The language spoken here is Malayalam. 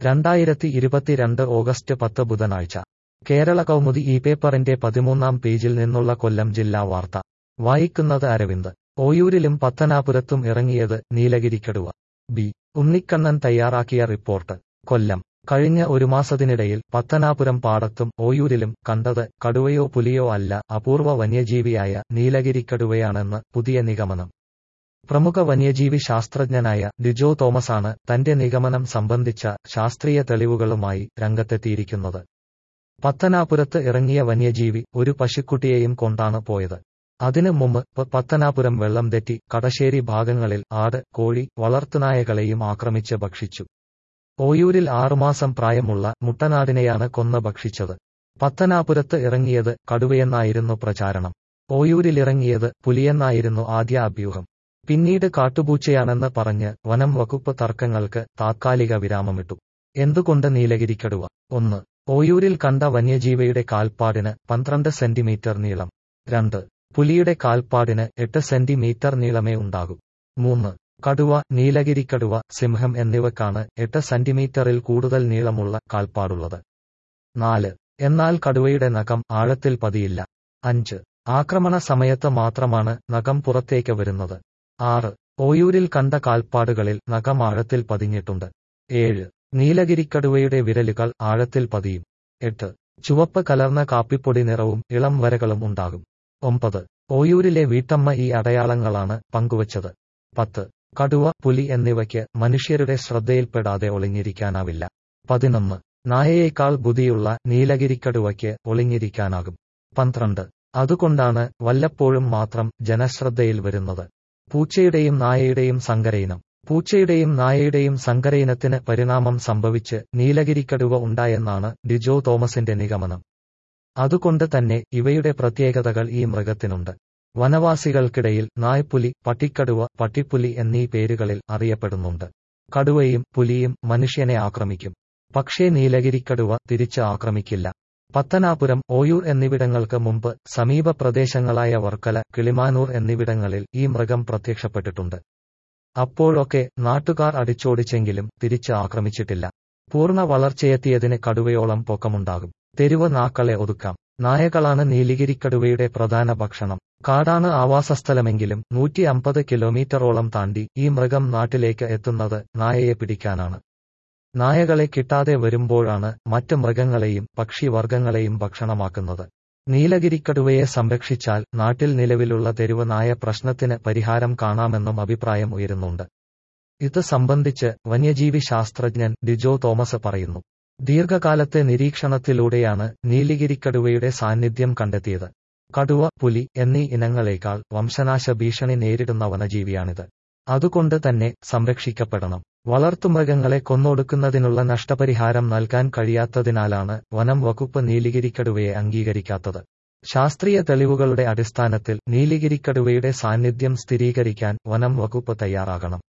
രണ്ടായിരത്തി ഇരുപത്തിരണ്ട് ഓഗസ്റ്റ് പത്ത് ബുധനാഴ്ച കേരള കൗമുദി ഈ പേപ്പറിന്റെ പതിമൂന്നാം പേജിൽ നിന്നുള്ള കൊല്ലം ജില്ലാ വാർത്ത വായിക്കുന്നത് അരവിന്ദ് ഓയൂരിലും പത്തനാപുരത്തും ഇറങ്ങിയത് നീലഗിരിക്കടുവ ബി ഉണ്ണിക്കണ്ണൻ തയ്യാറാക്കിയ റിപ്പോർട്ട് കൊല്ലം കഴിഞ്ഞ ഒരു മാസത്തിനിടയിൽ പത്തനാപുരം പാടത്തും ഓയൂരിലും കണ്ടത് കടുവയോ പുലിയോ അല്ല അപൂർവ വന്യജീവിയായ നീലഗിരിക്കടുവയാണെന്ന് പുതിയ നിഗമനം പ്രമുഖ വന്യജീവി ശാസ്ത്രജ്ഞനായ ഡിജോ തോമസാണ് തന്റെ നിഗമനം സംബന്ധിച്ച ശാസ്ത്രീയ തെളിവുകളുമായി രംഗത്തെത്തിയിരിക്കുന്നത് പത്തനാപുരത്ത് ഇറങ്ങിയ വന്യജീവി ഒരു പശുക്കുട്ടിയെയും കൊണ്ടാണ് പോയത് അതിനു മുമ്പ് പത്തനാപുരം വെള്ളം തെറ്റി കടശ്ശേരി ഭാഗങ്ങളിൽ ആട് കോഴി വളർത്തുനായകളെയും ആക്രമിച്ച് ഭക്ഷിച്ചു ഓയൂരിൽ ആറുമാസം പ്രായമുള്ള മുട്ടനാടിനെയാണ് കൊന്ന് ഭക്ഷിച്ചത് പത്തനാപുരത്ത് ഇറങ്ങിയത് കടുവയെന്നായിരുന്നു പ്രചാരണം ഓയൂരിലിറങ്ങിയത് പുലിയെന്നായിരുന്നു ആദ്യ അഭ്യൂഹം പിന്നീട് കാട്ടുപൂച്ചയാണെന്ന് പറഞ്ഞ് വനം വകുപ്പ് തർക്കങ്ങൾക്ക് താത്കാലിക വിരാമമിട്ടു എന്തുകൊണ്ട് നീലഗിരിക്കടുവ ഒന്ന് ഓയൂരിൽ കണ്ട വന്യജീവിയുടെ കാൽപ്പാടിന് പന്ത്രണ്ട് സെന്റിമീറ്റർ നീളം രണ്ട് പുലിയുടെ കാൽപ്പാടിന് എട്ട് സെന്റിമീറ്റർ നീളമേ ഉണ്ടാകൂ മൂന്ന് കടുവ നീലഗിരിക്കടുവ സിംഹം എന്നിവക്കാണ് എട്ട് സെന്റിമീറ്ററിൽ കൂടുതൽ നീളമുള്ള കാൽപ്പാടുള്ളത് നാല് എന്നാൽ കടുവയുടെ നഖം ആഴത്തിൽ പതിയില്ല അഞ്ച് ആക്രമണ സമയത്ത് മാത്രമാണ് നഖം പുറത്തേക്ക് വരുന്നത് ആറ് ഓയൂരിൽ കണ്ട കാൽപ്പാടുകളിൽ നഖം ആഴത്തിൽ പതിഞ്ഞിട്ടുണ്ട് ഏഴ് നീലഗിരിക്കടുവയുടെ വിരലുകൾ ആഴത്തിൽ പതിയും എട്ട് ചുവപ്പ് കലർന്ന കാപ്പിപ്പൊടി നിറവും ഇളം വരകളും ഉണ്ടാകും ഒമ്പത് ഓയൂരിലെ വീട്ടമ്മ ഈ അടയാളങ്ങളാണ് പങ്കുവച്ചത് പത്ത് കടുവ പുലി എന്നിവയ്ക്ക് മനുഷ്യരുടെ ശ്രദ്ധയിൽപ്പെടാതെ ഒളിഞ്ഞിരിക്കാനാവില്ല പതിനൊന്ന് നായയേക്കാൾ ബുദ്ധിയുള്ള നീലഗിരിക്കടുവയ്ക്ക് ഒളിഞ്ഞിരിക്കാനാകും പന്ത്രണ്ട് അതുകൊണ്ടാണ് വല്ലപ്പോഴും മാത്രം ജനശ്രദ്ധയിൽ വരുന്നത് പൂച്ചയുടെയും നായയുടെയും സങ്കരയിനം പൂച്ചയുടെയും നായയുടെയും സങ്കരയിനത്തിന് പരിണാമം സംഭവിച്ച് നീലഗിരിക്കടുവ ഉണ്ടായെന്നാണ് ഡിജോ തോമസിന്റെ നിഗമനം അതുകൊണ്ട് തന്നെ ഇവയുടെ പ്രത്യേകതകൾ ഈ മൃഗത്തിനുണ്ട് വനവാസികൾക്കിടയിൽ നായ്പുലി പട്ടിക്കടുവ പട്ടിപ്പുലി എന്നീ പേരുകളിൽ അറിയപ്പെടുന്നുണ്ട് കടുവയും പുലിയും മനുഷ്യനെ ആക്രമിക്കും പക്ഷേ നീലഗിരിക്കടുവ തിരിച്ച് ആക്രമിക്കില്ല പത്തനാപുരം ഓയൂർ എന്നിവിടങ്ങൾക്ക് മുമ്പ് സമീപ പ്രദേശങ്ങളായ വർക്കല കിളിമാനൂർ എന്നിവിടങ്ങളിൽ ഈ മൃഗം പ്രത്യക്ഷപ്പെട്ടിട്ടുണ്ട് അപ്പോഴൊക്കെ നാട്ടുകാർ അടിച്ചോടിച്ചെങ്കിലും തിരിച്ച് ആക്രമിച്ചിട്ടില്ല പൂർണ്ണ വളർച്ചയെത്തിയതിന് കടുവയോളം പൊക്കമുണ്ടാകും തെരുവ് നാക്കളെ ഒതുക്കാം നായകളാണ് നീലിഗിരിക്കടുവയുടെ പ്രധാന ഭക്ഷണം കാടാണ് ആവാസസ്ഥലമെങ്കിലും നൂറ്റി അമ്പത് കിലോമീറ്ററോളം താണ്ടി ഈ മൃഗം നാട്ടിലേക്ക് എത്തുന്നത് നായയെ പിടിക്കാനാണ് നായകളെ കിട്ടാതെ വരുമ്പോഴാണ് മറ്റ് മൃഗങ്ങളെയും പക്ഷിവർഗങ്ങളെയും ഭക്ഷണമാക്കുന്നത് നീലഗിരിക്കടുവയെ സംരക്ഷിച്ചാൽ നാട്ടിൽ നിലവിലുള്ള തെരുവ് നായ പ്രശ്നത്തിന് പരിഹാരം കാണാമെന്നും അഭിപ്രായം ഉയരുന്നുണ്ട് ഇത് സംബന്ധിച്ച് വന്യജീവി ശാസ്ത്രജ്ഞൻ ഡിജോ തോമസ് പറയുന്നു ദീർഘകാലത്തെ നിരീക്ഷണത്തിലൂടെയാണ് നീലിഗിരിക്കടുവയുടെ സാന്നിധ്യം കണ്ടെത്തിയത് കടുവ പുലി എന്നീ ഇനങ്ങളേക്കാൾ വംശനാശ ഭീഷണി നേരിടുന്ന വനജീവിയാണിത് അതുകൊണ്ട് തന്നെ സംരക്ഷിക്കപ്പെടണം വളർത്തുമൃഗങ്ങളെ കൊന്നൊടുക്കുന്നതിനുള്ള നഷ്ടപരിഹാരം നൽകാൻ കഴിയാത്തതിനാലാണ് വനം വകുപ്പ് നീലിഗിരിക്കടുവയെ അംഗീകരിക്കാത്തത് ശാസ്ത്രീയ തെളിവുകളുടെ അടിസ്ഥാനത്തിൽ നീലിഗിരിക്കടുവയുടെ സാന്നിധ്യം സ്ഥിരീകരിക്കാൻ വനം വകുപ്പ് തയ്യാറാകണം